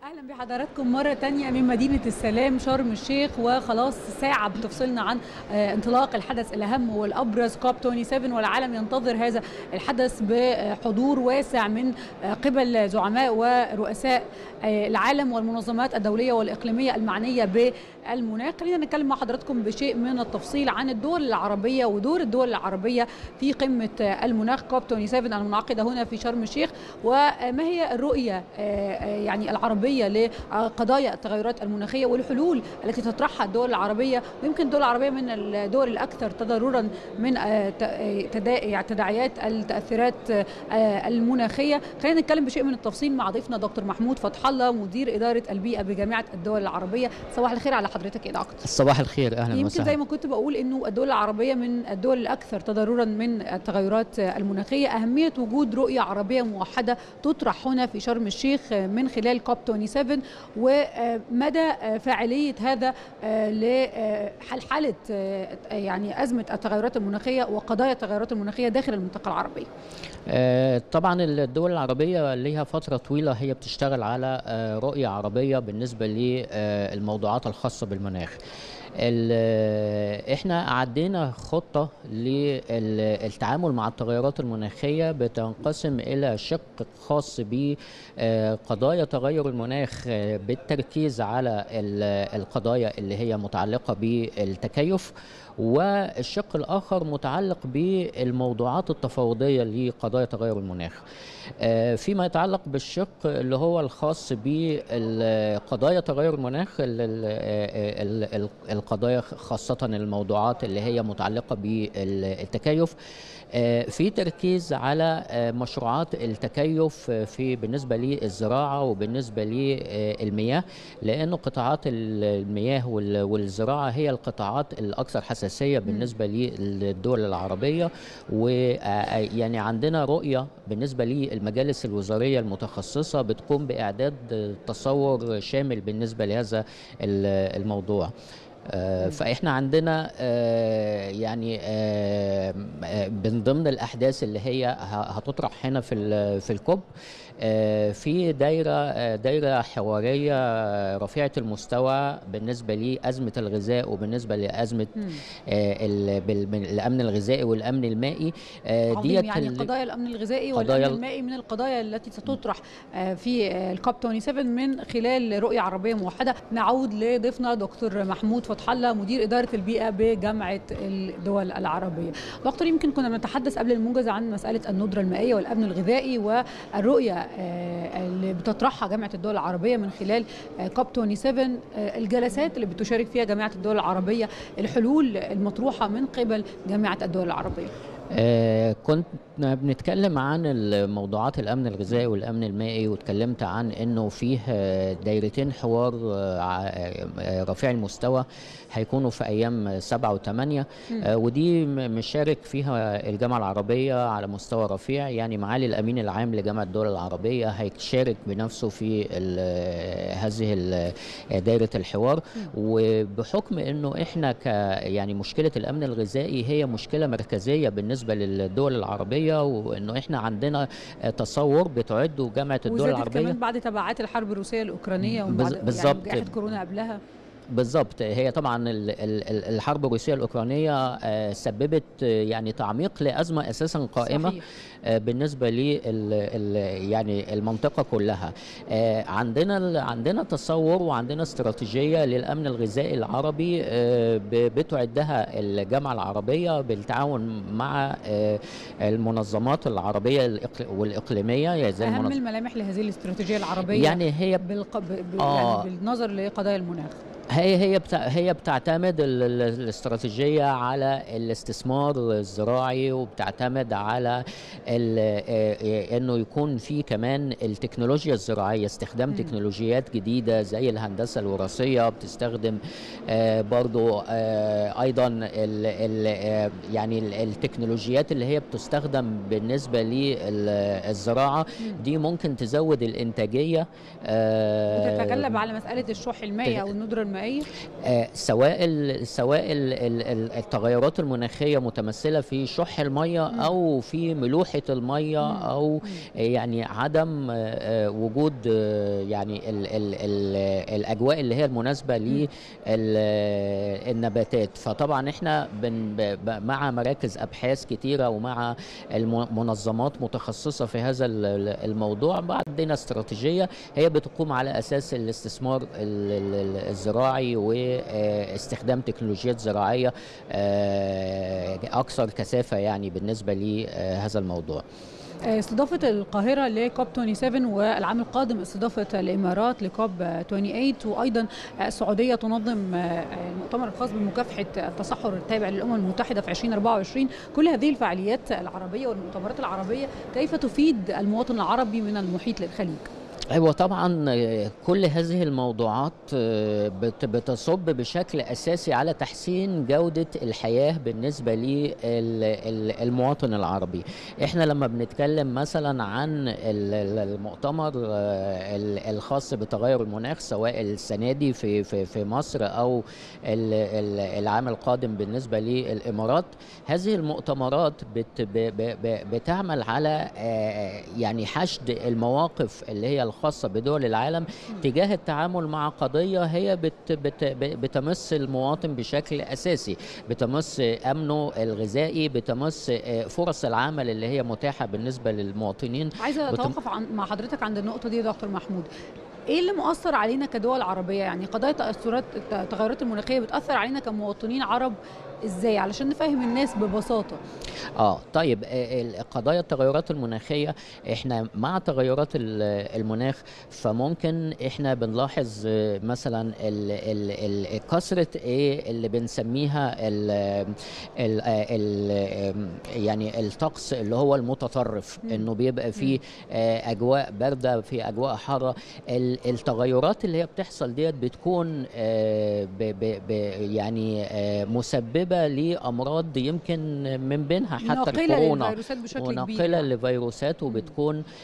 اهلا بحضراتكم مره تانية من مدينه السلام شرم الشيخ وخلاص ساعه بتفصلنا عن آه، انطلاق الحدث الاهم والابرز كوب 27 والعالم ينتظر هذا الحدث بحضور واسع من آه، قبل زعماء ورؤساء آه، العالم والمنظمات الدوليه والاقليميه المعنيه بالمناخ خلينا نتكلم مع حضراتكم بشيء من التفصيل عن الدول العربيه ودور الدول العربيه في قمه آه، المناخ كوب 27 المنعقده هنا في شرم الشيخ وما هي الرؤيه آه، آه، يعني العربيه لقضايا التغيرات المناخيه والحلول التي تطرحها الدول العربيه ويمكن الدول العربيه من الدول الاكثر تضررا من آه، ت- آه، تدا- يعني تداعيات التاثيرات آه، المناخيه خلينا نتكلم بشيء من التفصيل مع ضيفنا دكتور محمود فتح الله مدير اداره البيئه بجامعه الدول العربيه صباح الخير على حضرتك يا دكتور صباح الخير اهلا يمكن زي وسهلا ما كنت بقول انه الدول العربيه من الدول الاكثر تضررا من التغيرات المناخيه اهميه وجود رؤيه عربيه موحده تطرح هنا في شرم الشيخ من خلال كوب 27 ومدى فاعليه هذا لحلحله يعني ازمه التغيرات المناخيه وقضايا التغيرات المناخيه داخل المنطقه العربيه آه، طبعا الدول العربيه ليها فتره طويله هي بتشتغل على آه، رؤيه عربيه بالنسبه للموضوعات الخاصه بالمناخ ال- احنا عدينا خطه للتعامل مع التغيرات المناخيه بتنقسم الى شق خاص بقضايا تغير المناخ آه، بالتركيز على ال- القضايا اللي هي متعلقه بالتكيف والشق الاخر متعلق بالموضوعات التفاوضيه لقضايا تغير المناخ آه، فيما يتعلق بالشق اللي هو الخاص بقضايا تغير المناخ ال- ال- ال- ال- القضايا خاصة الموضوعات اللي هي متعلقة بالتكيف آه، في تركيز على آه، مشروعات التكيف آه، في بالنسبة للزراعة وبالنسبة للمياه لأنه قطاعات المياه وال- والزراعة هي القطاعات الأكثر حساسية بالنسبة للدول العربية ويعني عندنا رؤية بالنسبة للمجالس الوزارية المتخصصة بتقوم بإعداد تصور شامل بالنسبة لهذا ال- الموضوع آه، فاحنا عندنا آه، يعني آه، آه، من ضمن الاحداث اللي هي ه- هتطرح هنا في ال- في الكوب آه، في دايره آه، دايره حواريه آه، رفيعه المستوى بالنسبه لازمه الغذاء وبالنسبه لازمه مم. آه، ال- بال- من الامن الغذائي والامن المائي آه، عظيم يعني ال- قضايا الامن الغذائي قضايا والامن ال- المائي من القضايا التي ستطرح آه، في آه، الكوب 27 من خلال رؤيه عربيه موحده نعود لضيفنا دكتور محمود فتح الله مدير اداره البيئه بجامعه الدول العربيه دكتور يمكن كنا بنتحدث قبل الموجز عن مساله الندره المائيه والامن الغذائي والرؤيه آه، اللي بتطرحها جامعه الدول العربيه من خلال آه، كوب 27 آه، الجلسات اللي بتشارك فيها جامعه الدول العربيه الحلول المطروحه من قبل جامعه الدول العربيه آه، كنت بنتكلم عن الموضوعات الامن الغذائي والامن المائي واتكلمت عن انه فيه آه، دايرتين حوار آه، ع- آه، رفيع المستوى هيكونوا في ايام سبعة وثمانية آه، ودي م- مشارك فيها الجامعه العربيه على مستوى رفيع يعني معالي الامين العام لجامعه الدول العربيه هيشارك بنفسه في ال- هذه ال- دايره الحوار وبحكم انه احنا ك يعني مشكله الامن الغذائي هي مشكله مركزيه بالنسبه للدول العربيه وانه احنا عندنا تصور بتعده جامعه الدول وزادت العربيه كمان بعد تبعات الحرب الروسيه الاوكرانيه بز- وبعد بالظبط. يعني جائحه كورونا قبلها بالظبط هي طبعا ال- ال- ال- الحرب الروسيه الاوكرانيه آه، سببت آه، يعني تعميق لازمه اساسا قائمه صحيح. آه، بالنسبه لل ال- يعني المنطقه كلها آه، عندنا ال- عندنا تصور وعندنا استراتيجيه للامن الغذائي العربي آه، ب- بتعدها الجامعه العربيه بالتعاون مع آه، المنظمات العربيه الإقل- والاقليميه يعني زي اهم المنظ... الملامح لهذه الاستراتيجيه العربيه يعني هي بالق... ب... ب... آه. يعني بالنظر لقضايا المناخ هي هي بتع... هي بتعتمد ال- ال- الاستراتيجيه على الاستثمار الزراعي وبتعتمد على ال... آه، آه، انه يكون في كمان التكنولوجيا الزراعيه استخدام مم. تكنولوجيات جديده زي الهندسه الوراثيه بتستخدم آه، برضو آه، ايضا ال... ال... آه، يعني ال- التكنولوجيات اللي هي بتستخدم بالنسبه للزراعه دي ممكن تزود الانتاجيه آه، وتتغلب على مساله الشح المائي تت- او الندره المائيه المائيه آه، سواء ال- سواء ال- ال- ال- التغيرات المناخيه متمثله في شح الميه مم. او في ملوحه الميه مم. او مم. يعني عدم آه، آه، وجود آه، يعني ال ال ال الاجواء اللي هي المناسبه للنباتات فطبعا احنا بن ب- ب- مع مراكز ابحاث كتيره ومع الم- منظمات متخصصه في هذا ال- ال- الموضوع عندنا استراتيجيه هي بتقوم على اساس الاستثمار ال- ال- ال- الزراعي واستخدام تكنولوجيات زراعيه آه، اكثر كثافه يعني بالنسبه لهذا الموضوع آه، استضافة القاهرة لكوب 27 والعام القادم استضافة الإمارات لكوب 28 وأيضا آه، السعودية تنظم آه، المؤتمر الخاص بمكافحة التصحر التابع للأمم المتحدة في 2024 كل هذه الفعاليات العربية والمؤتمرات العربية كيف تفيد المواطن العربي من المحيط للخليج؟ ايوه طبعا آه، كل هذه الموضوعات آه، بت- بتصب بشكل اساسي على تحسين جوده الحياه بالنسبه للمواطن العربي احنا لما بنتكلم مثلا عن ال- ال- المؤتمر آه، ال- الخاص بتغير المناخ سواء السنه دي في في في مصر او ال- ال- العام القادم بالنسبه للامارات هذه المؤتمرات بت ب- ب- ب- بتعمل على آه، يعني حشد المواقف اللي هي الخاصه بدول العالم تجاه التعامل مع قضيه هي بت بت بتمس المواطن بشكل اساسي بتمس امنه الغذائي بتمس آه، فرص العمل اللي هي متاحه بالنسبه للمواطنين عايزة بتم- أتوقف عن مع حضرتك عند النقطة دي يا دكتور محمود ايه اللي مؤثر علينا كدول عربيه يعني قضايا تاثرات التغيرات المناخيه بتاثر علينا كمواطنين عرب ازاي علشان نفهم الناس ببساطه اه طيب آه، ال- قضايا التغيرات المناخيه احنا مع تغيرات ال- المناخ فممكن احنا بنلاحظ آه، مثلا ال- ال- ال- كثره ايه اللي بنسميها ال ال ال يعني الطقس اللي هو المتطرف مم. انه بيبقى فيه آه، اجواء بارده في اجواء حاره ال- التغيرات اللي هي بتحصل ديت بتكون آه، ب ب ب يعني آه، مسببه لامراض يمكن من بينها حتى ناقله الكورونا للفيروسات بشكل كبير وناقله لفيروسات وبتكون آه،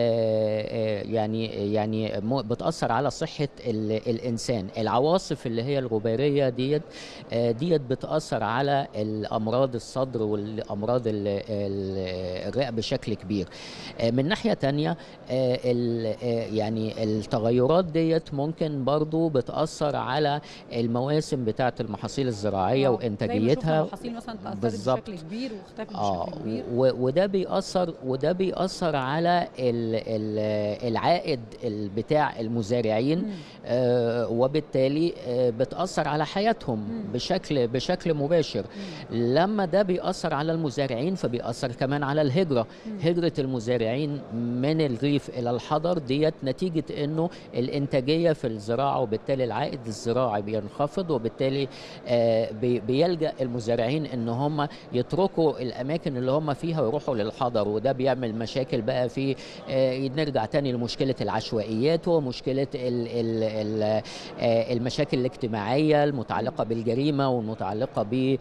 آه، يعني يعني م- بتاثر على صحه ال- الانسان العواصف اللي هي الغباريه ديت آه، ديت بتاثر على الامراض الصدر والامراض ال- ال- الرئه بشكل كبير آه، من ناحيه تانية آه، ال- آه، يعني التغيرات ديت ممكن برضو بتاثر على المواسم بتاعه المحاصيل الزراعيه آه، وانتاجيتها زي ما المحاصيل مثلا تاثرت بالظبط. بشكل كبير واختفت اه بشكل كبير و- وده بيأثر وده بيأثر على ال ال العائد ال- بتاع المزارعين مم. آه وبالتالي آه بتأثر على حياتهم مم. بشكل بشكل مباشر مم. لما ده بيأثر على المزارعين فبيأثر كمان على الهجرة مم. هجرة المزارعين من الريف إلى الحضر ديت نتيجة أنه الإنتاجية في الزراعة وبالتالي العائد الزراعي بينخفض وبالتالي آه، بي- بيلجأ المزارعين أن هم يتركوا الأماكن اللي هم فيها ويروحوا للحضر وده بيعمل مشاكل بقى في آه، نرجع تاني لمشكلة العشوائيات ومشكلة ال ال ال آه، المشاكل الاجتماعية المتعلقة بالجريمة والمتعلقة ب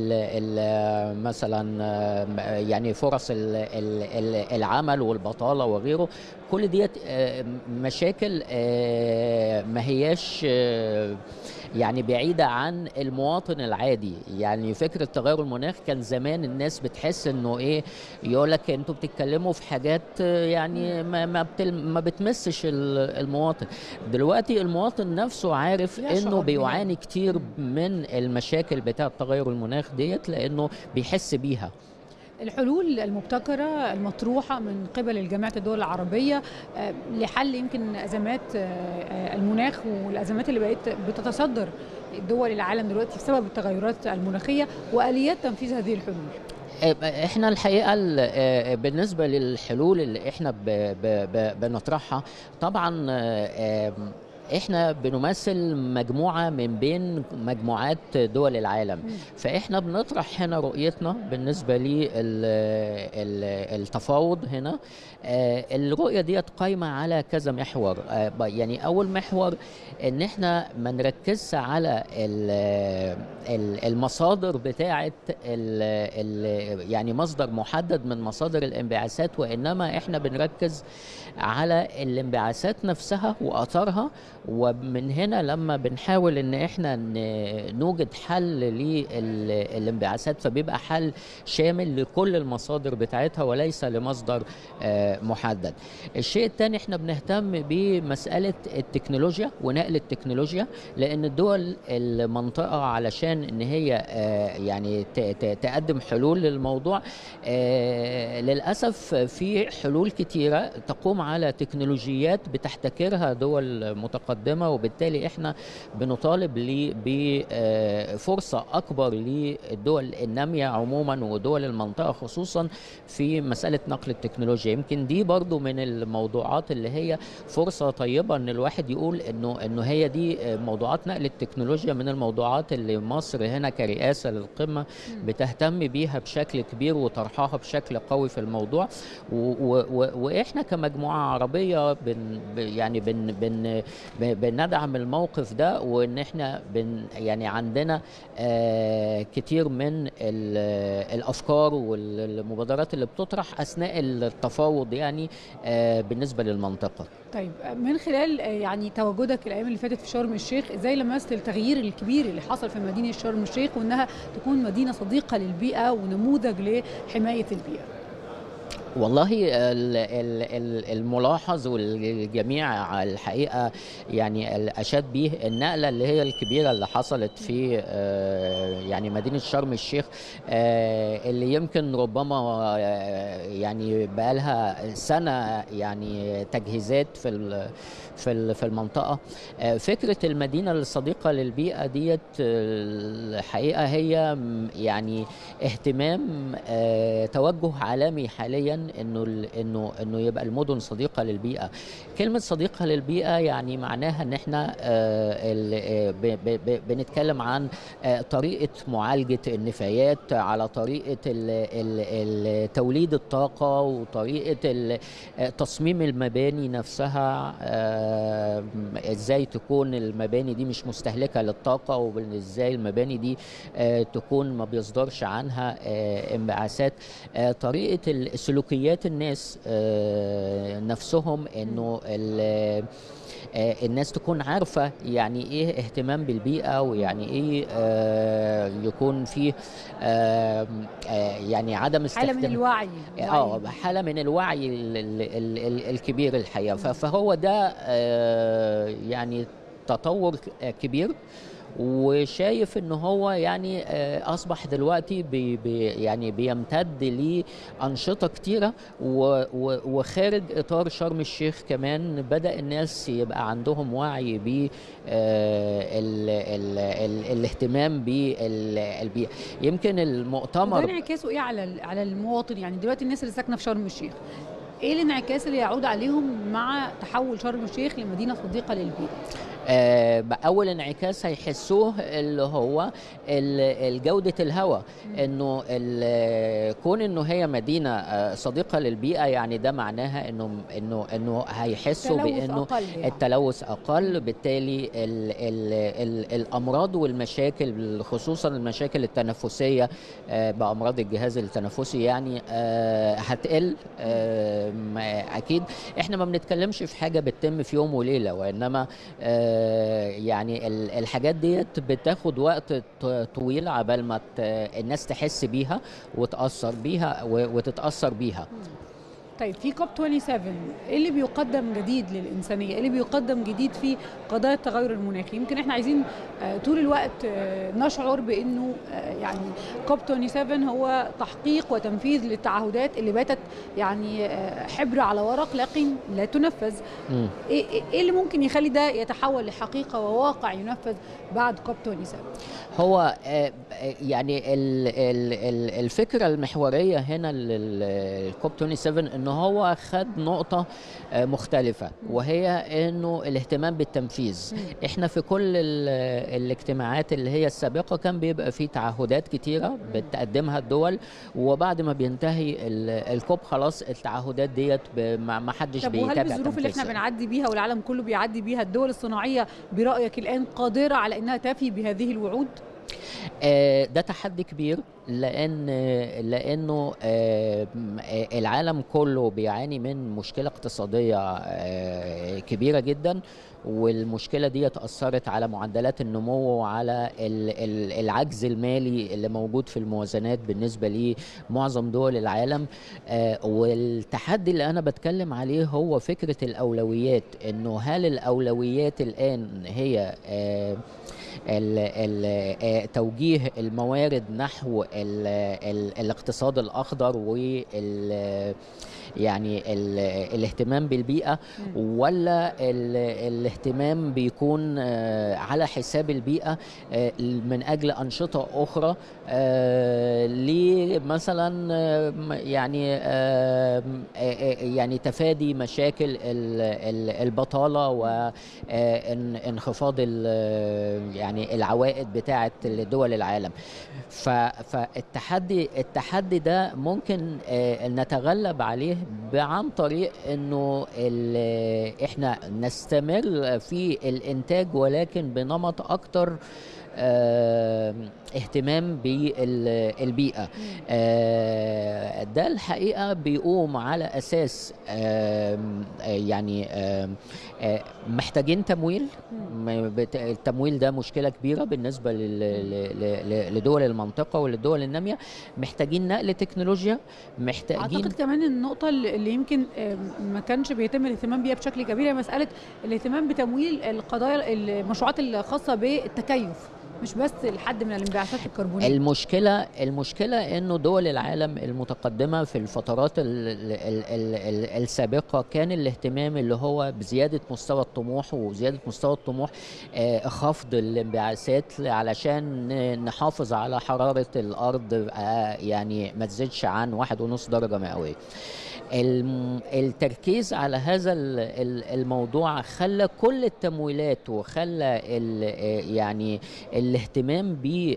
مثلا آه، يعني فرص ال- ال- ال- العمل والبطالة وغيره كل ديت آه، مشاكل آه، ما هياش آه، يعني بعيدة عن المواطن العادي يعني فكرة تغير المناخ كان زمان الناس بتحس انه ايه يقول لك انتوا بتتكلموا في حاجات آه، يعني ما ما, بتل ما بتمسش ال- المواطن دلوقتي المواطن نفسه عارف يشعر انه بيها. بيعاني كتير من المشاكل بتاعة تغير المناخ ديت لانه بيحس بيها الحلول المبتكرة المطروحة من قبل الجامعة الدول العربية آه، لحل يمكن أزمات آه، آه، المناخ والأزمات اللي بقت بتتصدر دول العالم دلوقتي بسبب التغيرات المناخية وآليات تنفيذ هذه الحلول احنا الحقيقه ال- آه، بالنسبه للحلول اللي احنا ب- ب- ب- بنطرحها طبعا آه، آم، احنا بنمثل مجموعه من بين مجموعات دول العالم مم. فاحنا بنطرح هنا رؤيتنا بالنسبه للتفاوض هنا آه، الرؤيه ديت قايمه على كذا محور آه، ب- يعني اول محور ان احنا ما نركزش على ال- ال- المصادر بتاعه ال- ال- يعني مصدر محدد من مصادر الانبعاثات وانما احنا بنركز على الانبعاثات نفسها واثارها ومن هنا لما بنحاول ان احنا ن- نوجد حل للانبعاثات فبيبقى حل شامل لكل المصادر بتاعتها وليس لمصدر آه، محدد الشيء الثاني احنا بنهتم بمساله التكنولوجيا ونقل التكنولوجيا لان الدول المنطقه علشان ان هي آه، يعني ت- ت- تقدم حلول للموضوع آه، للاسف في حلول كتيره تقوم على تكنولوجيات بتحتكرها دول متقدمه وبالتالي احنا بنطالب ل- بفرصه اكبر للدول الناميه عموما ودول المنطقه خصوصا في مساله نقل التكنولوجيا يمكن دي برضو من الموضوعات اللي هي فرصه طيبه ان الواحد يقول انه انه هي دي موضوعات نقل التكنولوجيا من الموضوعات اللي مصر هنا كرئاسه للقمه بتهتم بيها بشكل كبير وطرحها بشكل قوي في الموضوع و و و واحنا كمجموعه عربيه بن ب- يعني بن بن ب- بندعم الموقف ده وان احنا بن يعني عندنا آه كتير من ال- الافكار والمبادرات اللي بتطرح اثناء التفاوض يعني آه بالنسبه للمنطقه طيب من خلال آه، يعني تواجدك الايام اللي فاتت في شرم الشيخ ازاي لمست التغيير الكبير اللي حصل في مدينه شرم الشيخ وانها تكون مدينه صديقه للبيئه ونموذج لحمايه البيئه والله ال- ال- ال- الملاحظ والجميع الحقيقه يعني اشاد به النقله اللي هي الكبيره اللي حصلت في آه، يعني مدينه شرم الشيخ آه، اللي يمكن ربما آه، يعني بقالها سنه يعني تجهيزات في ال- في ال- في المنطقه آه، فكره المدينه الصديقه للبيئه ديت آه، الحقيقه هي م- يعني اهتمام آه، توجه عالمي حاليا انه ال- انه انه يبقى المدن صديقه للبيئه كلمه صديقه للبيئه يعني معناها ان احنا آه، ال- آه، ب- ب- ب- بنتكلم عن آه، طريقه معالجه النفايات على طريقه ال- ال- ال- توليد الطاقه وطريقه ال- آه، تصميم المباني نفسها آه، ازاي تكون المباني دي مش مستهلكه للطاقه وازاي المباني دي آه، تكون ما بيصدرش عنها آه، انبعاثات آه، طريقه ال- سلوكيات الناس آه، نفسهم انه ال- آه، الناس تكون عارفه يعني ايه اهتمام بالبيئه ويعني ايه آه، يكون في آه، آه، يعني عدم حاله من استخدام الوعي اه وعي. حاله من الوعي ال- ال- ال- ال- الكبير الحقيقه ف- فهو ده آه، يعني تطور ك- كبير وشايف ان هو يعني آه، اصبح دلوقتي بي بي يعني بيمتد لانشطه كتيره و- و- وخارج اطار شرم الشيخ كمان بدا الناس يبقى عندهم وعي ب الاهتمام بالبيئه يمكن وده المؤتمر انعكاسه ايه على ال- على المواطن يعني دلوقتي الناس اللي ساكنه في شرم الشيخ ايه الانعكاس اللي يعود عليهم مع تحول شرم الشيخ لمدينه صديقه للبيئه آه، اول انعكاس هيحسوه اللي هو ال- ال- جوده الهواء انه ال- كون انه هي مدينه آه، صديقه للبيئه يعني ده معناها انه انه انه هيحسوا تلوث بانه أقل يعني. التلوث اقل بالتالي ال ال ال الامراض والمشاكل خصوصا المشاكل التنفسيه آه، بامراض الجهاز التنفسي يعني آه، هتقل آه، ما- اكيد احنا ما بنتكلمش في حاجه بتتم في يوم وليله وانما آه، يعني ال- الحاجات ديت بتاخد وقت ط- طويل عبال ما ت- الناس تحس بيها وتاثر بيها و- وتتاثر بيها طيب في كوب 27 ايه اللي بيقدم جديد للانسانيه؟ ايه اللي بيقدم جديد في قضايا التغير المناخي؟ يمكن احنا عايزين آه، طول الوقت آه، نشعر بانه آه، يعني كوب 27 هو تحقيق وتنفيذ للتعهدات اللي باتت يعني آه، حبر على ورق لكن لا تنفذ. مم. ايه إيه- إيه اللي ممكن يخلي ده يتحول لحقيقه وواقع ينفذ بعد كوب 27 هو آه، يعني ال- ال- ال- الفكره المحوريه هنا للكوب 27 ان هو خد نقطه آه، مختلفه وهي انه الاهتمام بالتنفيذ احنا في كل ال- الاجتماعات اللي هي السابقه كان بيبقى في تعهدات كتيره بتقدمها الدول وبعد ما بينتهي ال- الكوب خلاص التعهدات ديت ب- ما ما حدش طب وهل بيتابع بالظروف اللي احنا تنفيذها. بنعدي بيها والعالم كله بيعدي بيها الدول الصناعيه برايك الان قادره على انها تفي بهذه الوعود؟ آه، ده تحدي كبير لان لانه آه، العالم كله بيعاني من مشكله اقتصاديه آه، كبيره جدا والمشكله دي اثرت على معدلات النمو وعلى ال- ال- العجز المالي اللي موجود في الموازنات بالنسبه لمعظم دول العالم آه، والتحدي اللي انا بتكلم عليه هو فكره الاولويات انه هل الاولويات الان هي آه، ال ال آه، توجيه الموارد نحو ال ال الاقتصاد الاخضر وال يعني ال الاهتمام بالبيئه ولا ال الاهتمام بيكون آه، على حساب البيئه آه، من اجل انشطه اخرى آه، لمثلا آه، يعني آه، آه، يعني تفادي مشاكل ال- ال- البطاله وانخفاض يعني العوائد بتاعه دول العالم ف- فالتحدي التحدي ده ممكن آه، نتغلب عليه ب- عن طريق انه ال- احنا نستمر في الانتاج ولكن بنمط اكتر آه، اهتمام بالبيئة آه، ده الحقيقة بيقوم على أساس آم، آه، يعني آم، آه، محتاجين تمويل م- بت- التمويل ده مشكلة كبيرة بالنسبة لل- ل- ل- لدول المنطقة وللدول النامية محتاجين نقل تكنولوجيا محتاجين اعتقد كمان النقطه اللي اللي يمكن آم، ما كانش بيتم الاهتمام بيها بشكل كبير هي مساله الاهتمام بتمويل القضايا المشروعات الخاصه بالتكيف مش بس الحد من الانبعاثات الكربونيه المشكلة المشكلة انه دول العالم المتقدمة في الفترات ال ال ال ال ال السابقة كان الاهتمام اللي هو بزيادة مستوى الطموح وزيادة مستوى الطموح آه، خفض الانبعاثات علشان ن- نحافظ على حرارة الأرض آه، يعني ما تزيدش عن واحد ونص درجة مئوية الم- التركيز على هذا ال- ال- الموضوع خلى كل التمويلات وخلى ال- يعني الاهتمام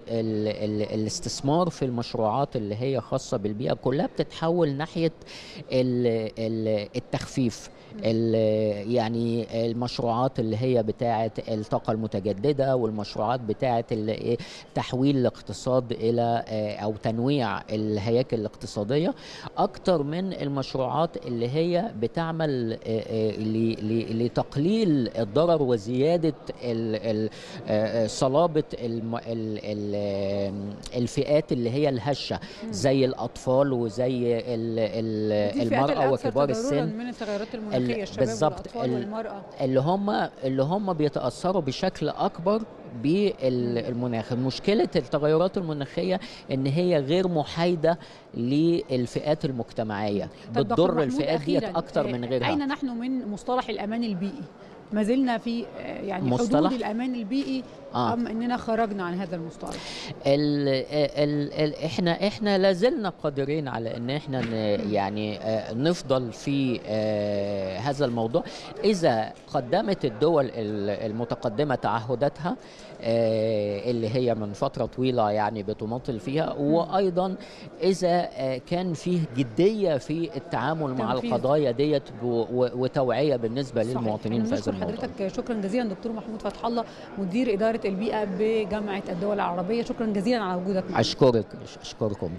بالاستثمار في المشروعات اللي هي خاصة بالبيئة كلها بتتحول ناحية ال- ال- التخفيف ال- يعني المشروعات اللي هي بتاعة الطاقة المتجددة والمشروعات بتاعة ال- إيه تحويل الاقتصاد إلى آه، أو تنويع الهياكل الاقتصادية أكتر من المشروعات اللي هي بتعمل آه، آه، ل- ل- لتقليل الضرر وزيادة ال- ال- آه، آه، صلابة الم- ال- ال- آه، الفئات اللي هي الهشة زي الأطفال وزي ال- ال- دي الفئات المرأة الأكثر وكبار تضرراً السن من التغيرات المناخيه الشباب بالظبط، والاطفال ال- والمراه اللي هم اللي هم بيتاثروا بشكل اكبر بالمناخ مشكله التغيرات المناخيه ان هي غير محايده للفئات المجتمعيه طب دكتور بتضر محمود الفئات ديت أخيراً، اكتر آه، من غيرها اين نحن من مصطلح الامان البيئي ما زلنا في آه، يعني مصطلح؟ حدود الامان البيئي آه. ام اننا خرجنا عن هذا المصطلح ال ال ال احنا احنا لازلنا قادرين على ان احنا ن- يعني آه، نفضل في آه، هذا الموضوع اذا قدمت الدول ال- المتقدمه تعهداتها آه، اللي هي من فتره طويله يعني بتماطل فيها وايضا اذا آه، كان فيه جديه في التعامل مع تنفيذ. القضايا ديت ب- و- وتوعيه بالنسبه صحيح. للمواطنين في أنا هذا بشكر الموضوع حضرتك شكرا جزيلا دكتور محمود فتح الله مدير اداره البيئه بجامعه الدول العربيه شكرا جزيلا على وجودك معنا اشكرك اشكركم